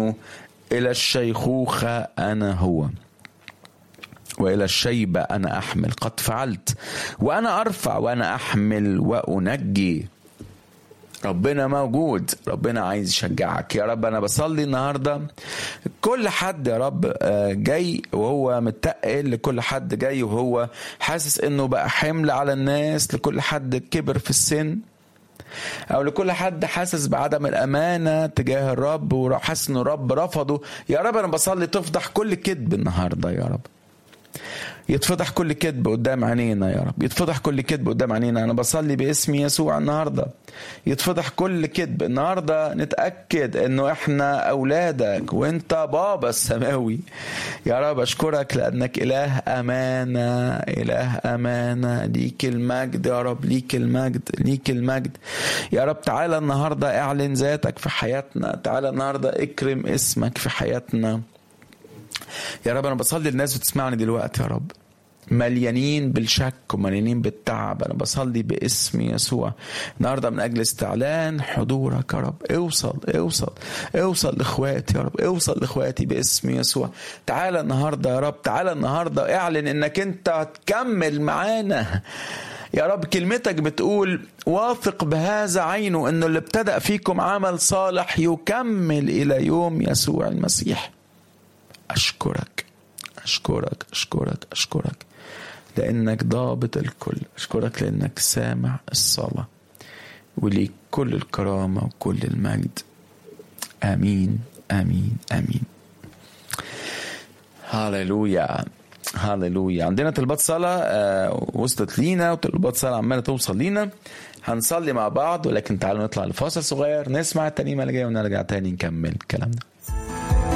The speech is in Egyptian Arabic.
انه الى الشيخوخه انا هو والى الشيبه انا احمل قد فعلت وانا ارفع وانا احمل وانجي ربنا موجود ربنا عايز يشجعك يا رب انا بصلي النهارده كل حد يا رب جاي وهو متقل لكل حد جاي وهو حاسس انه بقى حمل على الناس لكل حد كبر في السن او لكل حد حاسس بعدم الامانه تجاه الرب وحاسس انه الرب رفضه يا رب انا بصلي تفضح كل كذب النهارده يا رب يتفضح كل كذب قدام عينينا يا رب يتفضح كل كذب قدام عينينا انا بصلي باسم يسوع النهارده يتفضح كل كذب النهارده نتاكد انه احنا اولادك وانت بابا السماوي يا رب اشكرك لانك اله امانه اله امانه ليك المجد يا رب ليك المجد ليك المجد يا رب تعالى النهارده اعلن ذاتك في حياتنا تعالى النهارده اكرم اسمك في حياتنا يا رب انا بصلي للناس بتسمعني دلوقتي يا رب مليانين بالشك ومليانين بالتعب انا بصلي باسم يسوع النهارده من اجل استعلان حضورك يا رب اوصل اوصل اوصل لاخواتي يا رب اوصل لاخواتي باسم يسوع تعالى النهارده يا رب تعالى النهارده اعلن انك انت هتكمل معانا يا رب كلمتك بتقول واثق بهذا عينه انه اللي ابتدأ فيكم عمل صالح يكمل الى يوم يسوع المسيح أشكرك أشكرك أشكرك أشكرك لأنك ضابط الكل أشكرك لأنك سامع الصلاة وليك كل الكرامة وكل المجد آمين آمين آمين هاليلويا هاليلويا عندنا طلبات صلاة آه وصلت لينا وطلبات صلاة عمالة توصل لينا هنصلي مع بعض ولكن تعالوا نطلع لفاصل صغير نسمع الترنيمة اللي جاية ونرجع تاني نكمل كلامنا